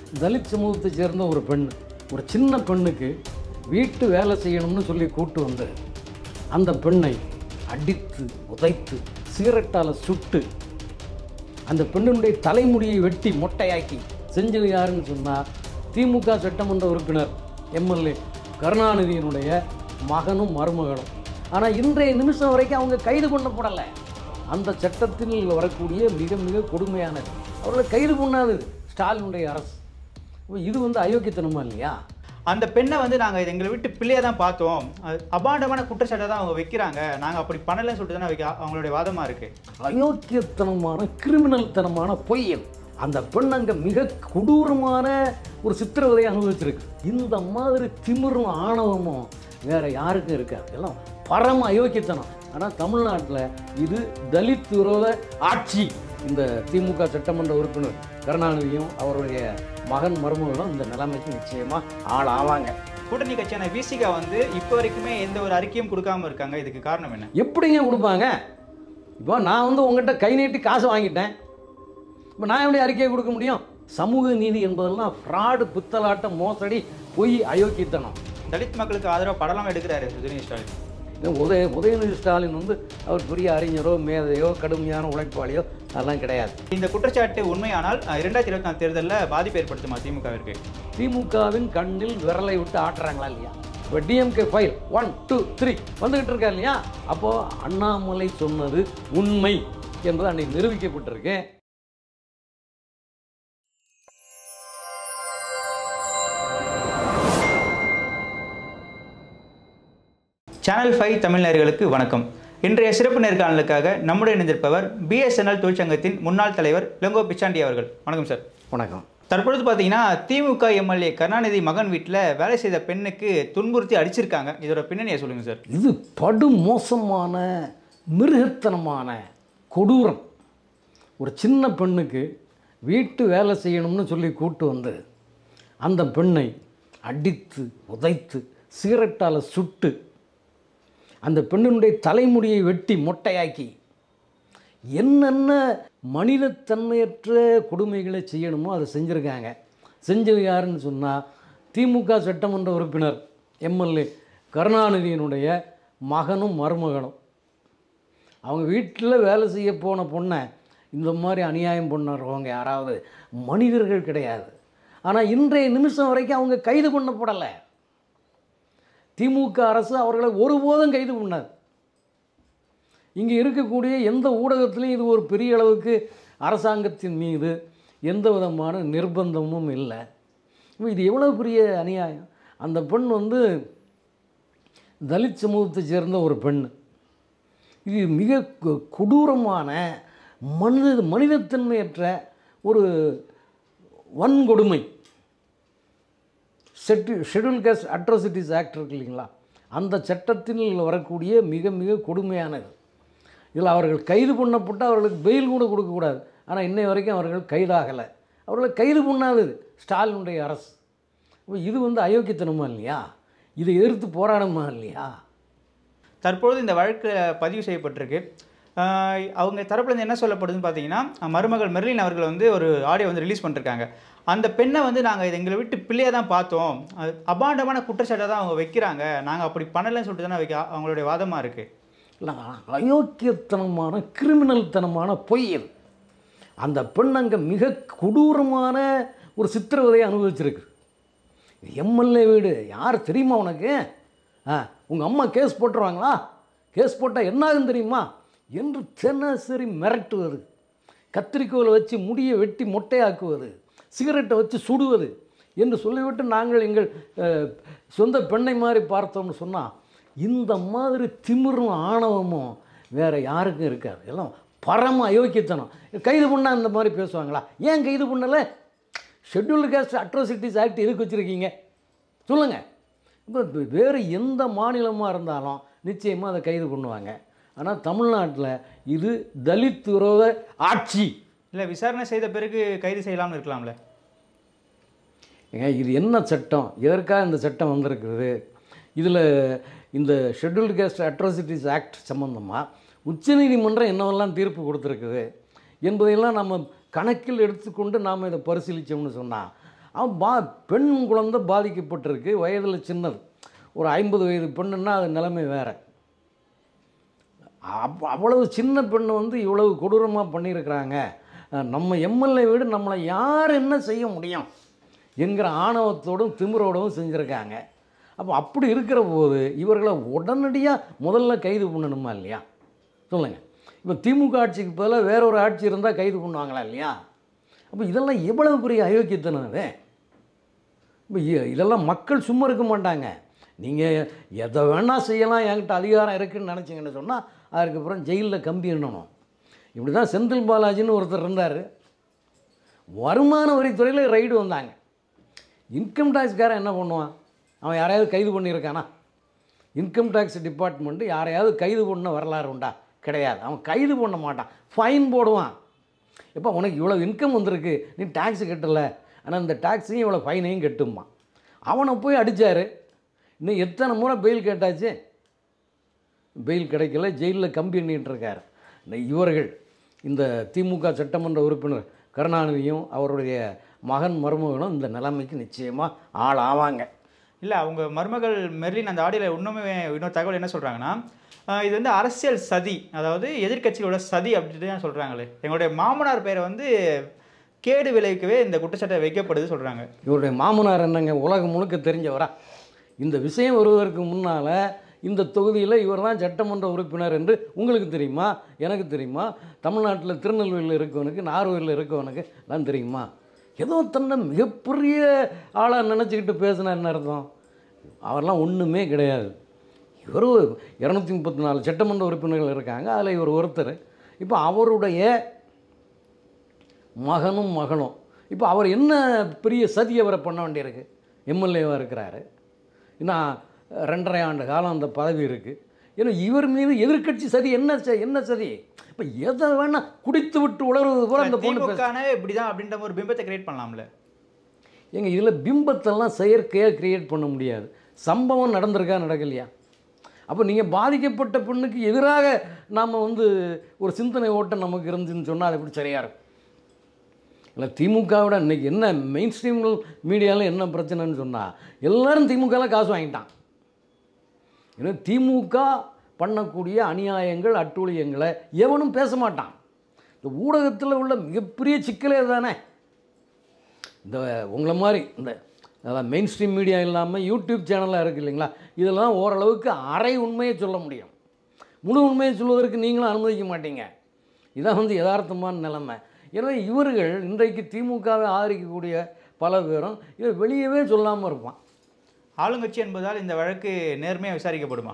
தலித் சமூகத்தை சேர்ந்த ஒரு பெண் ஒரு சின்ன பெண்ணுக்கு வீட்டு வேலை செய்யணும்னு சொல்லி கூட்டு வந்து அந்த பெண்ணை அடித்து உதைத்து சிகரெட்டால் சுட்டு அந்த பெண்ணினுடைய தலைமுடியை வெட்டி மொட்டையாக்கி செஞ்சது யாருன்னு சொன்னால் திமுக சட்டமன்ற உறுப்பினர் எம்எல்ஏ கருணாநிதியினுடைய மகனும் மருமகளும் ஆனால் இன்றைய நிமிஷம் வரைக்கும் அவங்க கைது பண்ணப்படலை அந்த சட்டத்தில் வரக்கூடிய மிக மிக கொடுமையானது அவர்களை கைது பண்ணாதது ஸ்டாலினுடைய அரசு அப்ப இது வந்து அயோக்கியத்தனமா இல்லையா அந்த பெண்ணை வந்து நாங்கள் இது எங்களை விட்டு பிள்ளையாக தான் பார்த்தோம் அது அபாண்டமான குற்றச்சாட்டை தான் அவங்க வைக்கிறாங்க நாங்கள் அப்படி பண்ணலைன்னு சொல்லிட்டு தானே வைக்க அவங்களுடைய வாதமாக இருக்குது அயோக்கியத்தனமான கிரிமினல் தனமான பொய்யல் அந்த பெண் அங்கே மிக கொடூரமான ஒரு சித்திரவதையை அனுபவிச்சிருக்கு இந்த மாதிரி திமிரும் ஆணவமும் வேற யாருக்கும் இருக்காது எல்லாம் பரம அயோக்கியத்தனம் ஆனால் தமிழ்நாட்டில் இது தலித் விரோத ஆட்சி இந்த திமுக சட்டமன்ற உறுப்பினர் கருணாநிதியும் அவருடைய மகன் மருமகளும் இந்த நிலைமைக்கு நிச்சயமாக ஆள் ஆவாங்க கூட்டணி கட்சியான விசிகா வந்து இப்போ வரைக்குமே எந்த ஒரு அறிக்கையும் கொடுக்காம இருக்காங்க இதுக்கு காரணம் என்ன எப்படிங்க கொடுப்பாங்க இப்போ நான் வந்து உங்கள்கிட்ட கை நீட்டி காசு வாங்கிட்டேன் இப்போ நான் எப்படி அறிக்கையை கொடுக்க முடியும் சமூக நீதி என்பதெல்லாம் ஃப்ராடு பித்தலாட்டம் மோசடி பொய் அயோக்கியத்தனம் தலித் மக்களுக்கு ஆதரவாக படலாம் எடுக்கிறாரு உதயநிதி ஸ்டாலின் இந்த உதய உதயநிதி ஸ்டாலின் வந்து அவர் பெரிய அறிஞரோ மேதையோ கடுமையான உழைப்பாளியோ அதெல்லாம் கிடையாது இந்த குற்றச்சாட்டு உண்மையானால் அஹ், இரண்டாயிரத்தி இருபத்தி நாலு தேர்தலில் பாதிப்பு ஏற்படுத்துமா திமுகவிற்கு திமுகவின் கண்ணில் விரலை விட்டு ஆட்டுறாங்களா இல்லையா இப்போ DMK file one two three வந்துகிட்டு இருக்கா இல்லையா அப்போது அண்ணாமலை சொன்னது உண்மை என்பது அன்னைக்கு நிரூபிக்கப்பட்டிருக்கு சேனல் ஃபைவ் தமிழ் நேயர்களுக்கு வணக்கம் இன்றைய சிறப்பு நேர்காணலுக்காக நம்முடைய இணைந்திருப்பவர் பிஎஸ்என்எல் தொழிற்சங்கத்தின் முன்னாள் தலைவர் இளங்கோ பிச்சாண்டி அவர்கள் வணக்கம் சார் வணக்கம் தற்பொழுது பார்த்தீங்கன்னா திமுக எம்எல்ஏ கருணாநிதி மகன் வீட்டில் வேலை செய்த பெண்ணுக்கு துன்புறுத்தி அடிச்சிருக்காங்க இதோட பின்னணியை சொல்லுங்க சார் இது படு மோசமான மிருகத்தனமான கொடூரம் ஒரு சின்ன பெண்ணுக்கு வீட்டு வேலை செய்யணும்னு சொல்லி கூட்டு வந்து அந்த பெண்ணை அடித்து உதைத்து சிகரெட்டால் சுட்டு அந்த பெண்ணினுடைய தலைமுடியை வெட்டி மொட்டையாக்கி என்னென்ன மனிதத்தன்மையற்ற கொடுமைகளை செய்யணுமோ அதை செஞ்சுருக்காங்க செஞ்சது யாருன்னு சொன்னால் திமுக சட்டமன்ற உறுப்பினர் எம்எல்ஏ கருணாநிதியினுடைய மகனும் மருமகனும் அவங்க வீட்டில் வேலை செய்ய போன பொண்ணை இந்த மாதிரி அநியாயம் பண்ணுறவங்க யாராவது மனிதர்கள் கிடையாது ஆனால் இன்றைய நிமிஷம் வரைக்கும் அவங்க கைது பண்ணப்படலை திமுக அரசு அவர்களை ஒருபோதும் கைது பண்ணாது இங்கே இருக்கக்கூடிய எந்த ஊடகத்திலையும் இது ஒரு பெரிய அளவுக்கு அரசாங்கத்தின் மீது எந்த விதமான நிர்பந்தமும் இல்லை இப்ப இது எவ்வளோ பெரிய அநியாயம் அந்த பெண் வந்து தலித் சமூகத்தை சேர்ந்த ஒரு பெண் இது மிக கொ- கொடூரமான மனித மனிதத்தன்மையற்ற ஒரு வன்கொடுமை set schedule caste atrocities act இருக்கு இல்லைங்களா அந்த சட்டத்தில் வரக்கூடிய மிக மிக கொடுமையானது இதில் அவர்கள் கைது பண்ணப்பட்டு அவர்களுக்கு பெயில் கூட கொடுக்கக்கூடாது ஆனால் இன்னை வரைக்கும் அவர்கள் கைதாகலை அவர்களை கைது பண்ணாதது ஸ்டாலினுடைய அரசு அப்ப இது வந்து அயோக்கியத்தனமா இல்லையா இதை எதிர்த்து போராடணுமா இல்லையா தற்பொழுது இந்த வழக்கு பதிவு செய்யப்பட்டிருக்கு ஆஹ் அவங்க தரப்புலேருந்து என்ன சொல்லப்படுதுன்னு பார்த்தீங்கன்னா மருமகள் மெர்லின் அவர்கள் வந்து ஒரு ஆடியோ வந்து ரிலீஸ் பண்ணிருக்காங்க அந்த பெண்ணை வந்து நாங்கள் இது எங்களை விட்டு பிள்ளையாக தான் பார்த்தோம் அது அபாண்டமான குற்றச்சாட்டை தான் அவங்க வைக்கிறாங்க நாங்கள் அப்படி பண்ணலைன்னு சொல்லிட்டு தானே வைக்க அவங்களுடைய வாதமாக இருக்குது இல்லை அயோக்கியத்தனமான கிரிமினல் தனமான பொய்யல் அந்த பெண் அங்கே மிக கொடூரமான ஒரு சித்திரவதையை அனுபவிச்சிருக்கு எம்எல்ஏ வீடு யார் தெரியுமா உனக்கு ஆ உங்கள் அம்மா கேஸ் போட்டுருவாங்களா கேஸ் போட்டால் என்ன ஆகும் தெரியுமா என்று தினசரி மிரட்டுவது கத்திரிக்கோலை வச்சு முடியை வெட்டி மொட்டையாக்குவது சிகரெட்டை வச்சு சுடுவது என்று சொல்லிவிட்டு நாங்கள் எங்கள் அஹ், சொந்த பெண்ணை மாதிரி பார்த்தோம்னு சொன்னால் இந்த மாதிரி திமிரும் ஆணவமும் வேறு யாருக்கும் இருக்காது எல்லாம் பரம அயோக்கியத்தனம் கைது பண்ணால் இந்த மாதிரி பேசுவாங்களா ஏன் கைது பண்ணலை ஷெட்யூல்டு கேஸ்ட் அட்ரோசிட்டிஸ் ஆக்ட் எதுக்கு வச்சுருக்கீங்க சொல்லுங்கள் இப்போ வேறு எந்த மாநிலமாக இருந்தாலும் நிச்சயமாக அதை கைது பண்ணுவாங்க ஆனால் தமிழ்நாட்டில் இது தலித் விரோத ஆட்சி இல்லை விசாரணை செய்த பிறகு கைது செய்யலாம்னு இருக்கலாம்ல ஏங்க இது என்ன சட்டம் எதற்காக இந்த சட்டம் வந்திருக்குது இதில் இந்த ஷெட்யூல்டு கேஸ்ட் அட்ராசிட்டிஸ் ஆக்ட் சம்மந்தமாக உச்சநீதிமன்றம் என்னவெல்லாம் தீர்ப்பு கொடுத்துருக்குது என்பதையெல்லாம் நம்ம கணக்கில் எடுத்துக்கொண்டு நாம் இதை பரிசீலித்தோம்னு சொன்னால் அவன் பா பெண் குழந்தை பாதிக்கப்பட்டிருக்கு வயதில் சின்னது ஒரு ஐம்பது வயது பெண்ணுன்னா அது நிலைமை வேறு அப் அவ்வளவு சின்ன பெண்ணை வந்து இவ்வளவு கொடூரமாக பண்ணியிருக்கிறாங்க அஹ் நம்ம எம்எல்ஏ வீடு நம்மளை யார் என்ன செய்ய முடியும் என்கிற ஆணவத்தோடும் திமிரோடவும் செஞ்சுருக்காங்க அப்போ அப்படி இருக்கிற போது இவர்களை உடனடியாக முதல்ல கைது பண்ணணுமா இல்லையா சொல்லுங்கள் இப்போ திமுக ஆட்சிக்கு பதிலாக வேற ஒரு ஆட்சி இருந்தால் கைது பண்ணுவாங்களா இல்லையா அப்போ இதெல்லாம் எவ்வளவு பெரிய அயோக்கியத்தனம் அது இப்போ இ- இதெல்லாம் மக்கள் சும்மா இருக்க மாட்டாங்க நீங்கள் எதை வேணால் செய்யலாம் என்கிட்ட அதிகாரம் இருக்குன்னு நினச்சிங்கன்னு சொன்னால் அதுக்கப்புறம் ஜெயிலில் கம்பி எண்ணணும் இப்படி தான் செந்தில் பாலாஜின்னு ஒருத்தர் இருந்தார் வருமான வரித்துறையில் ரைடு வந்தாங்க இன்கம் டேக்ஸ்காரன் என்ன பண்ணுவான் அவன் யாரையாவது கைது பண்ணியிருக்கானா இன்கம் டேக்ஸ் டிபார்ட்மெண்ட்டு யாரையாவது கைது பண்ண வரலாறு உண்டா கிடையாது அவன் கைது பண்ண மாட்டான் ஃபைன் போடுவான் எப்போ உனக்கு இவ்வளோ இன்கம் வந்திருக்கு நீ டேக்ஸ் கட்டலை ஆனால் இந்த டேக்ஸையும் இவ்வளோ ஃபைனையும் கட்டுமா அவனை போய் அடித்தார் இன்னும் எத்தனை முறை பெயில் கேட்டாச்சு பெயில் கிடைக்கல ஜெயிலில் கம்பி எண்ணிட்டு இருக்கார் இந்த இவர்கள் இந்த திமுக சட்டமன்ற உறுப்பினர் கருணாநிதியும் அவருடைய மகன் மருமகனும் இந்த நிலைமைக்கு நிச்சயமாக ஆள் ஆவாங்க இல்லை அவங்க மருமகள் மெர்லின் அந்த ஆடியோவில் இன்னுமே இன்னொரு தகவல் என்ன சொல்கிறாங்கன்னா இது வந்து அரசியல் சதி அதாவது எதிர்க்கட்சிகளோட சதி அப்படின்னு தான் சொல்கிறாங்களே எங்களுடைய மாமனார் பேரை வந்து கேடு விளைவிக்கவே இந்த குற்றச்சாட்டை வைக்கப்படுது சொல்கிறாங்க இவருடைய மாமனார் என்னங்க உலகம் முழுக்க தெரிஞ்சவரா இந்த விஷயம் வருவதற்கு முன்னால் இந்த தொகுதியில் இவர் தான் சட்டமன்ற உறுப்பினர் என்று உங்களுக்கு தெரியுமா எனக்கு தெரியுமா தமிழ்நாட்டில் திருநெல்வேலியில் இருக்கவனுக்கு நார்வேலில் இருக்கவனுக்கு எல்லாம் தெரியுமா ஏதோ தன்னை மிகப்பெரிய ஆளாக நினச்சிக்கிட்டு பேசினார்னு அர்த்தம் அவரெல்லாம் ஒன்றுமே கிடையாது இவர் இரநூத்தி முப்பத்தி நாலு சட்டமன்ற உறுப்பினர்கள் இருக்காங்க அதில் இவர் ஒருத்தர் இப்போ அவருடைய மகனும் மகளும் இப்போ அவர் என்ன பெரிய சதி அவரை பண்ண வேண்டியிருக்கு எம்எல்ஏவாக இருக்கிறாரு இன்னும் ரெண்டரை ஆண்டு காலம் அந்த பதவி இருக்குது ஏன்னா இவர் மீது எதிர்க்கட்சி சதி என்ன ச- என்ன சதி இப்போ எதை வேணால் குடித்து விட்டு உளறுவது போல அந்த பொண்ணு பேச திமுகனே இப்படிதான் அப்படின்ற ஒரு பிம்பத்தை கிரியேட் பண்ணலாம்ல ஏங்க இதில் பிம்பத்தெல்லாம் செயற்கையாக கிரியேட் பண்ண முடியாது சம்பவம் நடந்திருக்கா நடக்கலையா அப்போ நீங்கள் பாதிக்கப்பட்ட பெண்ணுக்கு எதிராக நாம் வந்து ஒரு சிந்தனை ஓட்டம் நமக்கு இருந்துச்சுன்னு சொன்னால் அது எப்படி சரியாக இருக்கும் இல்லை திமுகவோட இன்னைக்கு என்ன மெயின் ஸ்ட்ரீம் மீடியாவில் என்ன பிரச்சனைன்னு சொன்னால் எல்லாரும் திமுகவில் காசு வாங்கிட்டான் ஏன்னா திமுக பண்ணக்கூடிய அநியாயங்கள் அட்டூழியங்களை எவனும் பேச மாட்டான் இந்த ஊடகத்தில் உள்ள மிகப்பெரிய சிக்கலே தானே இந்த உங்களை மாதிரி இந்த அதான் மெயின் ஸ்ட்ரீம் மீடியா இல்லாமல் யூடியூப் சேனலாக இருக்குது இல்லைங்களா இதெல்லாம் ஓரளவுக்கு அரை உண்மையை சொல்ல முடியும் முழு உண்மையை சொல்வதற்கு நீங்களும் அனுமதிக்க மாட்டீங்க இதான் வந்து யதார்த்தமான நிலைமை எனவே இவர்கள் இன்றைக்கு திமுகவை ஆதரிக்கக்கூடிய பல பேரும் இதை வெளியவே சொல்லாமல் இருப்பான் ஆளுங்கட்சி என்பதால் இந்த வழக்கு நேர்மையாக விசாரிக்கப்படுமா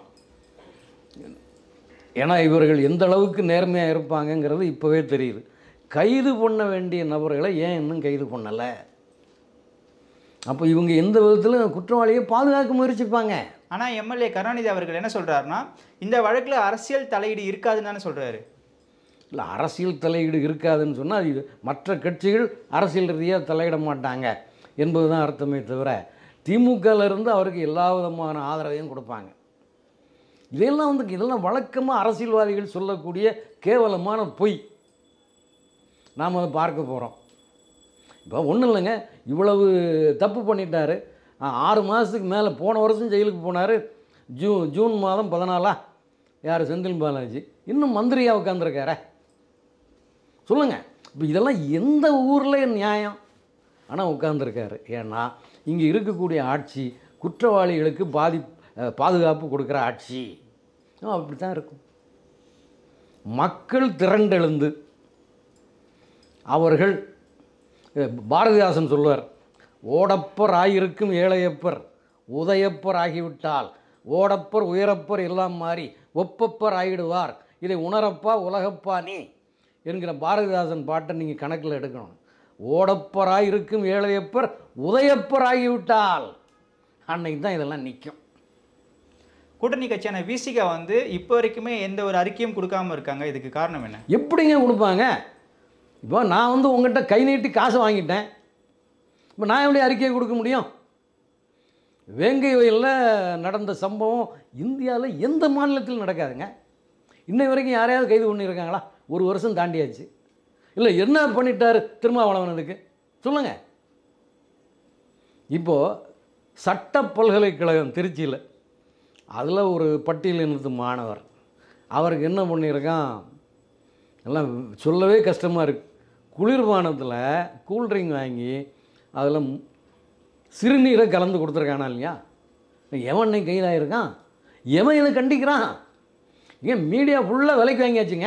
ஏன்னா இவர்கள் எந்த அளவுக்கு நேர்மையாக இருப்பாங்கங்கிறது இப்போவே தெரியுது கைது பண்ண வேண்டிய நபர்களை ஏன் இன்னும் கைது பண்ணலை அப்போ இவங்க எந்த விதத்திலும் குற்றவாளியை பாதுகாக்க முயற்சிப்பாங்க ஆனால் எம்எல்ஏ கருணாநிதி அவர்கள் என்ன சொல்றாருன்னா இந்த வழக்கில் அரசியல் தலையீடு இருக்காதுன்னு தானே சொல்றாரு இல்லை அரசியல் தலையீடு இருக்காதுன்னு சொன்னால் இது மற்ற கட்சிகள் அரசியல் ரீதியாக தலையிட மாட்டாங்க என்பது தான் அர்த்தமே தவிர திமுகல இருந்து அவருக்கு எல்லா விதமான ஆதரவையும் கொடுப்பாங்க இதெல்லாம் வந்து இதெல்லாம் வழக்கமாக அரசியல்வாதிகள் சொல்லக்கூடிய கேவலமான பொய் நாம் அதை பார்க்க போகிறோம் இப்போ ஒன்றும் இல்லைங்க இவ்வளவு தப்பு பண்ணிட்டாரு ஆ, ஆறு மாதத்துக்கு மேலே போன வருஷம் ஜெயிலுக்கு போனார் ஜூ ஜூன் மாதம் பதினாலா யார் செந்தில் பாலாஜி இன்னும் மந்திரியாக உட்காந்துருக்காரே சொல்லுங்கள் இப்போ இதெல்லாம் எந்த ஊரில் நியாயம் ஆனால் உட்காந்துருக்காரு ஏன்னா இங்கே இருக்கக்கூடிய ஆட்சி குற்றவாளிகளுக்கு பாதி அஹ், பாதுகாப்பு கொடுக்குற ஆட்சி அப்படி தான் இருக்கும் மக்கள் திரண்டெழுந்து அவர்கள் அஹ், பாரதிதாசன் சொல்வார் ஓடப்பர் ஆயிருக்கும் ஏழையப்பர் உதயப்பர் ஆகிவிட்டால் ஓடப்பர் உயரப்பர் எல்லாம் மாறி ஒப்பப்பர் ஆகிடுவார் இதை உணரப்பா உலகப்பா நீ என்கிற பாரதிதாசன் பாட்டை நீங்கள் கணக்கில் எடுக்கணும் ஓடப்பராய் இருக்கும் ஏழையப்பர் உதயப்பர் ஆகிவிட்டால் அன்னைக்கு தான் இதெல்லாம் நிற்கும் கூட்டணி கட்சியான விசிகா வந்து இப்போ வரைக்குமே எந்த ஒரு அறிக்கையும் கொடுக்காம இருக்காங்க இதுக்கு காரணம் என்ன எப்படிங்க கொடுப்பாங்க இப்போ நான் வந்து உங்கள்கிட்ட கை நீட்டி காசு வாங்கிட்டேன் இப்போ நான் எப்படி அறிக்கையை கொடுக்க முடியும் வேங்கை வயலில் நடந்த சம்பவம் இந்தியாவில் எந்த மாநிலத்திலும் நடக்காதுங்க இன்னை வரைக்கும் யாரையாவது கைது பண்ணியிருக்காங்களா ஒரு வருஷம் தாண்டியாச்சு இல்லை என்ன பண்ணிட்டார் திருமாவளவன் இதுக்கு சொல்லுங்கள் இப்போது சட்ட பல்கலைக்கழகம் திருச்சியில் அதில் ஒரு பட்டியலினத்து மாணவர் அவருக்கு என்ன பண்ணியிருக்கான் எல்லாம் சொல்லவே கஷ்டமாக இருக்குது குளிர்பானத்தில் கூல்ட்ரிங்க் வாங்கி அதில் சிறுநீரை கலந்து கொடுத்துருக்கானா இல்லையா எவன் இன்னைக்கு கைதாயிருக்கான் எவன் இதை கண்டிக்கிறான் ஏன் மீடியா ஃபுல்லாக விலைக்கு வாங்கியாச்சுங்க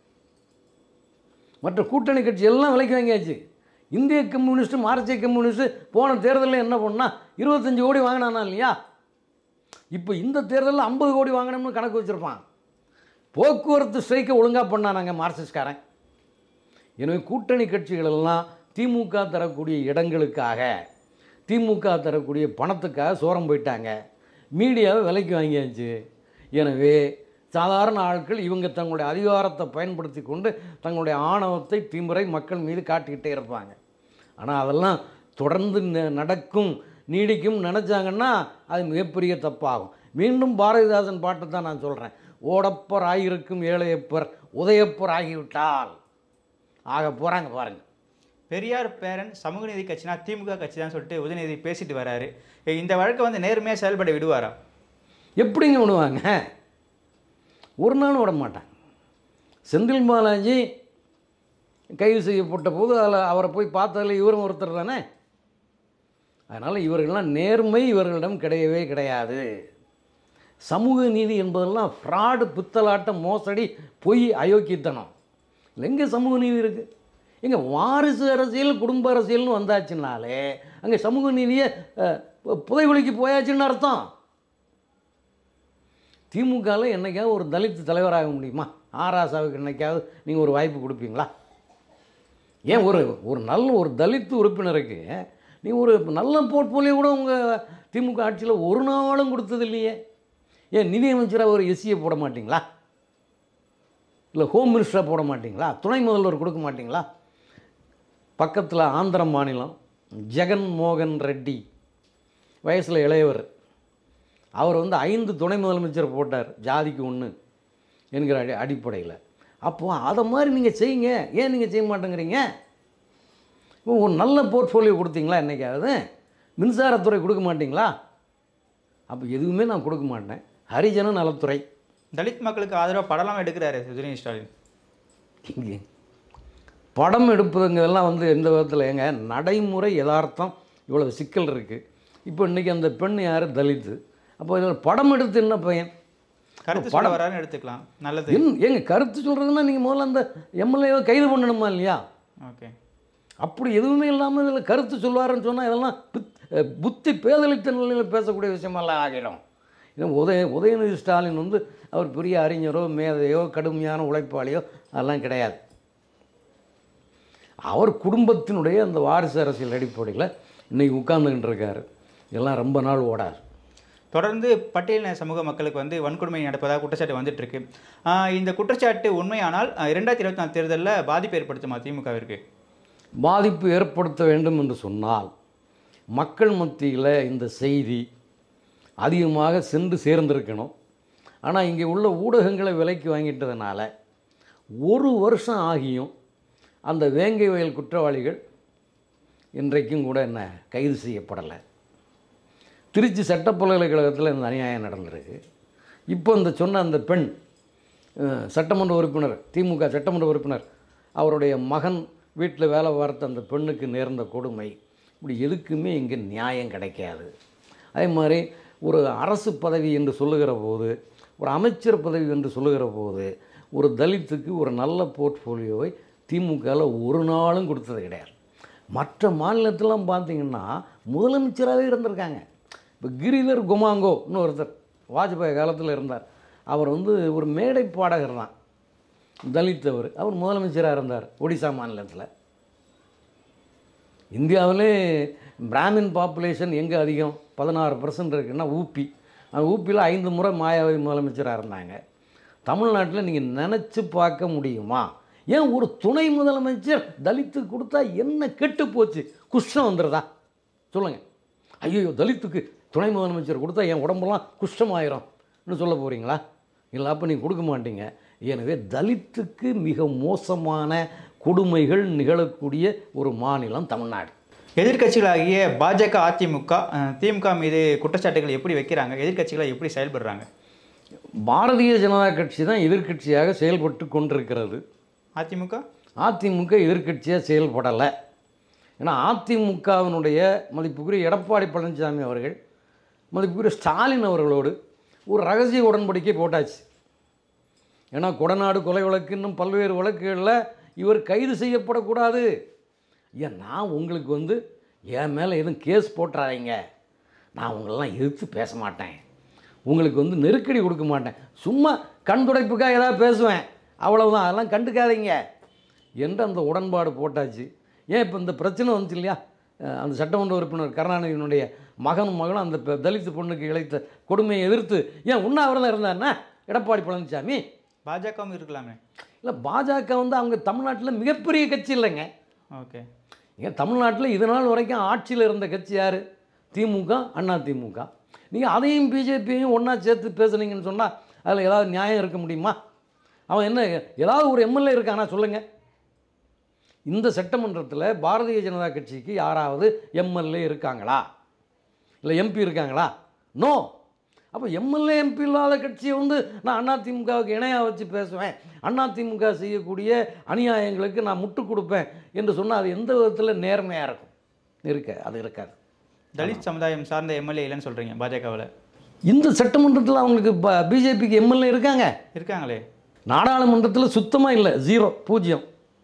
மற்ற கூட்டணி கட்சி எல்லாம் விலைக்கு வாங்கியாச்சு இந்திய கம்யூனிஸ்ட் மார்க்சிய கம்யூனிஸ்ட் போன தேர்தலில் என்ன பண்ணா இருபத்தஞ்சு கோடி வாங்கினானா இல்லையா இப்போ இந்த தேர்தலில் ஐம்பது கோடி வாங்கினோம்னு கணக்கு வச்சுருப்பான் போக்குவரத்து ஸ்ட்ரைக்கை ஒழுங்காக பண்ணானாங்க மார்க்சிஸ்ட்காரன் எனவே கூட்டணி கட்சிகள் எல்லாம் திமுக தரக்கூடிய இடங்களுக்காக திமுக தரக்கூடிய பணத்துக்காக சோரம் போயிட்டாங்க மீடியாவை விலைக்கு வாங்கியாச்சு எனவே சாதாரண ஆட்கள் இவங்க தங்களுடைய அதிகாரத்தை பயன்படுத்தி கொண்டு தங்களுடைய ஆணவத்தை திமுறை மக்கள் மீது காட்டிக்கிட்டே இருப்பாங்க ஆனால் அதெல்லாம் தொடர்ந்து ந- நடக்கும் நீடிக்கும் நினச்சாங்கன்னா அது மிகப்பெரிய தப்பாகும் மீண்டும் பாரதிதாசன் பாட்டை தான் நான் சொல்கிறேன் ஓடப்பர் ஆகியிருக்கும் ஏழையப்பர் உதயப்பர் ஆகிவிட்டால் ஆக போகிறாங்க பாருங்க பெரியார் பேரன் சமூக நீதி கட்சினா திமுக கட்சி தான் சொல்லிட்டு உதயநிதி பேசிட்டு வராரு ஏ, இந்த வழக்கை வந்து நேர்மையாக செயல்பட விடுவாரா எப்படிங்க விடுவாங்க ஒரு நாளும் விட மாட்டாங்க செந்தில் பாலாஜி கைது செய்யப்பட்ட போது அதில் அவரை போய் பார்த்ததில் இவரும் ஒருத்தர் தானே அதனால் இவர்கள்லாம் நேர்மை இவர்களிடம் கிடையவே கிடையாது சமூக நீதி என்பதெல்லாம் ஃப்ராடு பித்தலாட்டம் மோசடி பொய் அயோக்கியத்தனம் இல்லை எங்கே சமூக நீதி இருக்குது எங்க வாரிசு அரசியல் குடும்ப அரசியல்னு வந்தாச்சுனாலே அங்கே சமூக நீதியை அஹ், பு- புதைகுழிக்கு போயாச்சுன்னு அர்த்தம் திமுகவில் என்னைக்காவது ஒரு தலித் தலைவராக முடியுமா ஆராசாவுக்கு என்னைக்காவது நீங்கள் ஒரு வாய்ப்பு கொடுப்பீங்களா ஏன் ஒரு ஒரு நல்ல ஒரு தலித் உறுப்பினருக்கு நீ ஒரு நல்ல போர்ட்ஃபோலியோ கூட உங்கள் திமுக ஆட்சியில் ஒரு நாளும் கொடுத்தது இல்லையே ஏன் நிதியமைச்சராக ஒரு எஸ்சியை போட மாட்டீங்களா இல்லை ஹோம் மினிஸ்டராக போட மாட்டீங்களா துணை முதல்வர் கொடுக்க மாட்டீங்களா பக்கத்தில் ஆந்திர மாநிலம் ஜெகன் மோகன் ரெட்டி வயசில் இளையவர் அவர் வந்து ஐந்து துணை முதலமைச்சர் போட்டார் ஜாதிக்கு ஒன்று என்கிற அடி அடிப்படையில் அப்போது அதை மாதிரி நீங்கள் செய்யுங்க ஏன் நீங்கள் செய்ய மாட்டேங்கிறீங்க இப்போ ஒரு நல்ல போர்ட்ஃபோலியோ கொடுத்தீங்களா என்னைக்காவது மின்சாரத்துறை கொடுக்க மாட்டீங்களா அப்போ எதுவுமே நான் கொடுக்க மாட்டேன் ஹரிஜன நலத்துறை தலித் மக்களுக்கு ஆதரவாக படலாம் எடுக்கிறாரு உதயநிதி ஸ்டாலின் இங்கே படம் எடுப்பதுங்கிறதெல்லாம் வந்து எந்த விதத்தில் ஏங்க நடைமுறை யதார்த்தம் இவ்வளோ சிக்கல் இருக்குது இப்போ இன்றைக்கி அந்த பெண் யார் தலித்து அப்போ இதில் படம் எடுத்து என்ன பையன் கருத்து சொல்ல வராருன்னு எடுத்துக்கலாம் நல்லது என் ஏங்க கருத்து சொல்கிறதுன்னா நீங்கள் முதல்ல அந்த எம்எல்ஏவை கைது பண்ணணுமா இல்லையா ஓகே அப்படி எதுவுமே இல்லாமல் இதில் கருத்து சொல்வாருன்னு சொன்னால் இதெல்லாம் பித் அஹ் புத்தி பேதலித்த நிலையில் பேசக்கூடிய விஷயமெல்லாம் ஆகிடும் இது உதய உதயநிதி ஸ்டாலின் வந்து அவர் பெரிய அறிஞரோ மேதையோ கடுமையான உழைப்பாளியோ அதெல்லாம் கிடையாது அவர் குடும்பத்தினுடைய அந்த வாரிசு அரசியல் அடிப்படையில் இன்றைக்கி உட்கார்ந்துக்கிட்டு இருக்காரு இதெல்லாம் ரொம்ப நாள் ஓடாது தொடர்ந்து பட்டியலின சமூக மக்களுக்கு வந்து வன்கொடுமை நடப்பதாக குற்றச்சாட்டு வந்துட்டு இருக்கு ஆஹ் இந்த குற்றச்சாட்டு உண்மையானால் ஆஹ் இரண்டாயிரத்தி இருபத்தி நாலு தேர்தலில் பாதிப்பு ஏற்படுத்துமா திமுகவிற்கு பாதிப்பு ஏற்படுத்த வேண்டும் என்று சொன்னால் மக்கள் மத்தியில் இந்த செய்தி அதிகமாக சென்று சேர்ந்திருக்கணும் ஆனால் இங்கே உள்ள ஊடகங்களை விலைக்கு வாங்கிட்டதுனால ஒரு வருஷம் ஆகியும் அந்த வேங்கை வயல் குற்றவாளிகள் இன்றைக்கும் கூட என்ன கைது செய்யப்படலை திருச்சி சட்ட பல்கலைக்கழகத்தில் இந்த அநியாயம் நடந்திருக்கு இப்போ இந்த சொன்ன அந்த பெண் அஹ், சட்டமன்ற உறுப்பினர் திமுக சட்டமன்ற உறுப்பினர் அவருடைய மகன் வீட்டில் வேலை பார்த்த அந்த பெண்ணுக்கு நேர்ந்த கொடுமை இப்படி எதுக்குமே இங்கே நியாயம் கிடைக்காது அதே மாதிரி ஒரு அரசு பதவி என்று சொல்லுகிற போது ஒரு அமைச்சர் பதவி என்று சொல்லுகிற போது ஒரு தலித்துக்கு ஒரு நல்ல போர்ட்ஃபோலியோவை திமுகவில் ஒரு நாளும் கொடுத்தது கிடையாது மற்ற மாநிலத்திலாம் பார்த்தீங்கன்னா முதலமைச்சராகவே இருந்திருக்காங்க இப்போ கிரிதர் குமாங்கோன்னு ஒருத்தர் வாஜ்பாய் காலத்தில் இருந்தார் அவர் வந்து ஒரு மேடை பாடகர் தான் தலித் அவர் அவர் முதலமைச்சராக இருந்தார் ஒடிசா மாநிலத்தில் இந்தியாவிலே பிராமின் பாப்புலேஷன் எங்கே அதிகம் பதினாறு பர்சன்ட் இருக்குன்னா ஊபி அந்த ஊப்பியில் ஐந்து முறை மாயாவதி முதலமைச்சராக இருந்தாங்க தமிழ்நாட்டில் நீங்கள் நினச்சி பார்க்க முடியுமா ஏன் ஒரு துணை முதலமைச்சர் தலித்துக்கு கொடுத்தா என்ன கெட்டு போச்சு குஷ்டம் வந்துடுதா சொல்லுங்கள் ஐயோ தலித்துக்கு துணை முதலமைச்சர் கொடுத்தா என் உடம்பெல்லாம் குஷ்டம் ஆயிரம்னு சொல்ல போகிறீங்களா இல்லை அப்போ நீங்கள் கொடுக்க மாட்டீங்க எனவே தலித்துக்கு மிக மோசமான கொடுமைகள் நிகழக்கூடிய ஒரு மாநிலம் தமிழ்நாடு எதிர்க்கட்சிகளாகிய பாஜக அதிமுக அஹ், திமுக மீது குற்றச்சாட்டுகள் எப்படி வைக்கிறாங்க எதிர்க்கட்சிகளை எப்படி செயல்படுறாங்க பாரதிய ஜனதா கட்சி தான் எதிர்க்கட்சியாக செயல்பட்டு கொண்டிருக்கிறது அதிமுக அதிமுக எதிர்க்கட்சியாக செயல்படலை ஏன்னா அதிமுகவினுடைய மதிப்புக்குரிய எடப்பாடி பழனிசாமி அவர்கள் மதிப்புக்குரிய ஸ்டாலின் அவர்களோடு ஒரு ரகசிய உடன்படிக்கை போட்டாச்சு ஏன்னா கொடநாடு கொலை வழக்கு இன்னும் பல்வேறு வழக்குகளில் இவர் கைது செய்யப்படக்கூடாது ஏன் நான் உங்களுக்கு வந்து என் மேலே எதுவும் கேஸ் போட்டுறாதீங்க நான் உங்களெல்லாம் எதிர்த்து பேச மாட்டேன் உங்களுக்கு வந்து நெருக்கடி கொடுக்க மாட்டேன் சும்மா கண் துடைப்புக்காக ஏதாவது பேசுவேன் அவ்வளவுதான் அதெல்லாம் கண்டுக்காதீங்க என்று அந்த உடன்பாடு போட்டாச்சு ஏன் இப்போ இந்த பிரச்சனை வந்துச்சு இல்லையா அஹ் அந்த சட்டமன்ற உறுப்பினர் கருணாநிதியினுடைய மகனும் மகளும் அந்த பெ- தலித் பொண்ணுக்கு இழைத்த கொடுமையை எதிர்த்து ஏன் உண்ணாவிரதம் இருந்தாருன்னா எடப்பாடி பழனிசாமி பாஜகவும் இருக்கலாமே இல்லை பாஜக வந்து அவங்க தமிழ்நாட்டில் மிகப்பெரிய கட்சி இல்லைங்க ஓகே ஏன் தமிழ்நாட்டில் இது நாள் வரைக்கும் ஆட்சியில் இருந்த கட்சி யார் திமுக அண்ணா திமுக நீங்கள் அதையும் பிஜேபியையும் ஒன்றா சேர்த்து பேசுனீங்கன்னு சொன்னால் அதில் ஏதாவது நியாயம் இருக்க முடியுமா அவன் என்ன ஏதாவது ஒரு எம்எல்ஏ இருக்கானா சொல்லுங்கள் இந்த சட்டமன்றத்தில் பாரதிய ஜனதா கட்சிக்கு யாராவது எம்எல்ஏ இருக்காங்களா இல்லை எம்பி இருக்காங்களா நோ அப்போ எம்எல்ஏ எம்பி இல்லாத கட்சியை வந்து நான் அதிமுகவுக்கு இணையாக வச்சு பேசுவேன் அதிமுக செய்யக்கூடிய அநியாயங்களுக்கு நான் முட்டு கொடுப்பேன் என்று சொன்னால் அது எந்த விதத்தில் நேர்மையாக இருக்கும் இருக்க அது இருக்காது தலித் சமுதாயம் சார்ந்த எம்எல்ஏ இல்லைன்னு சொல்கிறீங்க பாஜகவில் இந்த சட்டமன்றத்தில் அவங்களுக்கு பிஜேபிக்கு எம்எல்ஏ இருக்காங்க இருக்காங்களே நாடாளுமன்றத்தில் சுத்தமாக இல்லை ஜீரோ பூஜ்ஜியம்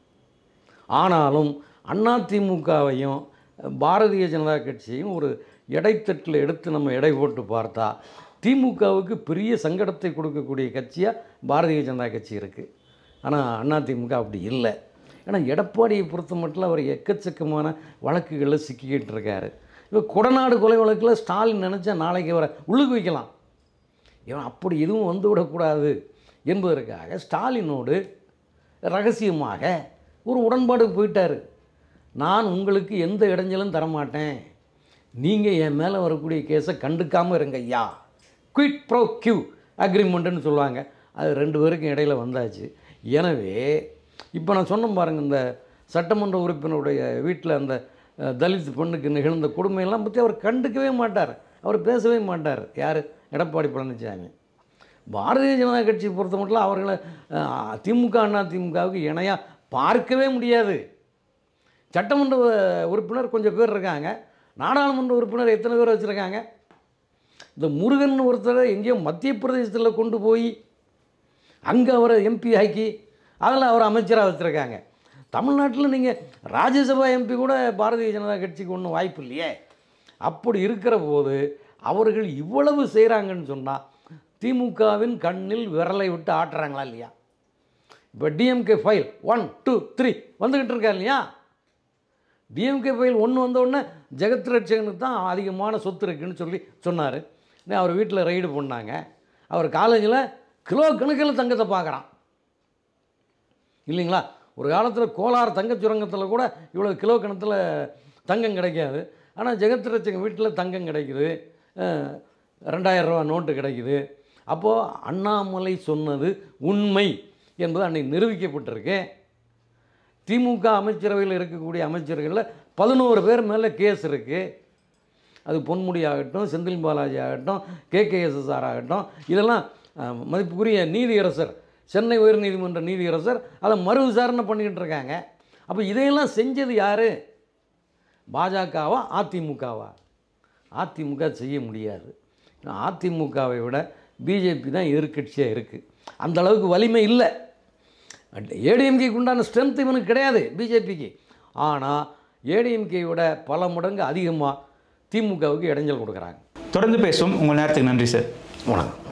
ஆனாலும் அதிமுகவையும் பாரதிய ஜனதா கட்சியையும் ஒரு எடைத்தட்டில் எடுத்து நம்ம எடை போட்டு பார்த்தா திமுகவுக்கு பெரிய சங்கடத்தை கொடுக்கக்கூடிய கட்சியாக பாரதிய ஜனதா கட்சி இருக்குது ஆனால் அதிமுக அப்படி இல்லை ஏன்னா எடப்பாடியை பொறுத்த மட்டும் அவர் எக்கச்சக்கமான வழக்குகளில் சிக்கிக்கிட்டு இருக்காரு இப்போ கொடநாடு கொலை வழக்கில் ஸ்டாலின் நினச்சா நாளைக்கு அவரை உள்ளுக்கு வைக்கலாம் இவன் அப்படி எதுவும் வந்து விடக்கூடாது என்பதற்காக ஸ்டாலினோடு ரகசியமாக ஒரு உடன்பாடுக்கு போயிட்டார் நான் உங்களுக்கு எந்த இடைஞ்சலும் தரமாட்டேன் நீங்கள் என் மேலே வரக்கூடிய கேஸை கண்டுக்காமல் இருங்க ஐயா குயிட் ப்ரோ கியூ அக்ரிமெண்ட்டுன்னு சொல்லுவாங்க அது ரெண்டு பேருக்கும் இடையில வந்தாச்சு எனவே இப்போ நான் சொன்னேன் பாருங்க இந்த சட்டமன்ற உறுப்பினருடைய வீட்டில் அந்த அஹ், தலித் பெண்ணுக்கு நிகழ்ந்த கொடுமையெல்லாம் பற்றி அவர் கண்டுக்கவே மாட்டார் அவர் பேசவே மாட்டார் யார் எடப்பாடி பழனிசாமி பாரதிய ஜனதா கட்சியை பொறுத்த மட்டும் அவர்களை அஹ், திமுக அண்ணா திமுகவுக்கு இணையாக பார்க்கவே முடியாது சட்டமன்ற அஹ், உறுப்பினர் கொஞ்சம் பேர் இருக்காங்க நாடாளுமன்ற உறுப்பினர் எத்தனை பேர் வச்சுருக்காங்க இந்த முருகன் ஒருத்தரை எங்கேயோ மத்திய பிரதேசத்தில் கொண்டு போய் அங்கே அவரை எம்பி ஆக்கி அதில் அவர் அமைச்சராக வச்சுருக்காங்க தமிழ்நாட்டில் நீங்கள் ராஜ்யசபா எம்பி கூட பாரதிய ஜனதா கட்சிக்கு ஒன்றும் வாய்ப்பு இல்லையே அப்படி இருக்கிற போது அவர்கள் இவ்வளவு செய்கிறாங்கன்னு சொன்னால் திமுகவின் கண்ணில் விரலை விட்டு ஆட்டுறாங்களா இல்லையா இப்போ DMK file one two three வந்துக்கிட்டு இருக்கா இல்லையா டிஎம்கே ஃபைல் ஒன்று வந்த உடனே ஜெகத் ரட்சகனுக்கு தான் அதிகமான சொத்து இருக்குன்னு சொல்லி சொன்னார் அவர் வீட்டில் ரைடு பண்ணாங்க அவர் காலேஜில் கிலோ கணக்கில் தங்கத்தை பார்க்குறான் இல்லைங்களா ஒரு காலத்தில் கோலார் தங்கச் சுரங்கத்தில் கூட இவ்வளோ கிலோ கணத்தில் தங்கம் கிடைக்காது ஆனால் ஜெகத் ரட்சகன் வீட்டில் தங்கம் கிடைக்குது அஹ், ரெண்டாயிரம் ரூபா நோட்டு கிடைக்குது அப்போது அண்ணாமலை சொன்னது உண்மை என்பது அன்னைக்கு நிரூபிக்கப்பட்டிருக்கு திமுக அமைச்சரவையில் இருக்கக்கூடிய அமைச்சர்களில் பதினோரு பேர் மேலே கேஸ் இருக்குது அது பொன்முடி ஆகட்டும் செந்தில் பாலாஜி ஆகட்டும் கேகேஎஸ்எஸ்ஆர் ஆகட்டும் இதெல்லாம் அஹ், மதிப்புக்குரிய நீதியரசர் சென்னை உயர்நீதிமன்ற நீதியரசர் அதை மறு விசாரணை பண்ணிக்கிட்டு இருக்காங்க அப்போ இதையெல்லாம் செஞ்சது யார் பாஜகவா அதிமுகவா அதிமுக செய்ய முடியாது அதிமுகவை விட பிஜேபி தான் எதிர்க்கட்சியாக இருக்குது அந்த அளவுக்கு வலிமை இல்லை ஏடிஎம்கேக்கு உண்டான ஸ்ட்ரென்த் இவனுக்கு கிடையாது பிஜேபிக்கு ஆனால் ஏடிஎம்கே விட பல மடங்கு அதிகமாக திமுகவுக்கு இடைஞ்சல் கொடுக்குறாங்க தொடர்ந்து பேசுவோம் உங்கள் நேரத்துக்கு நன்றி சார் வணக்கம்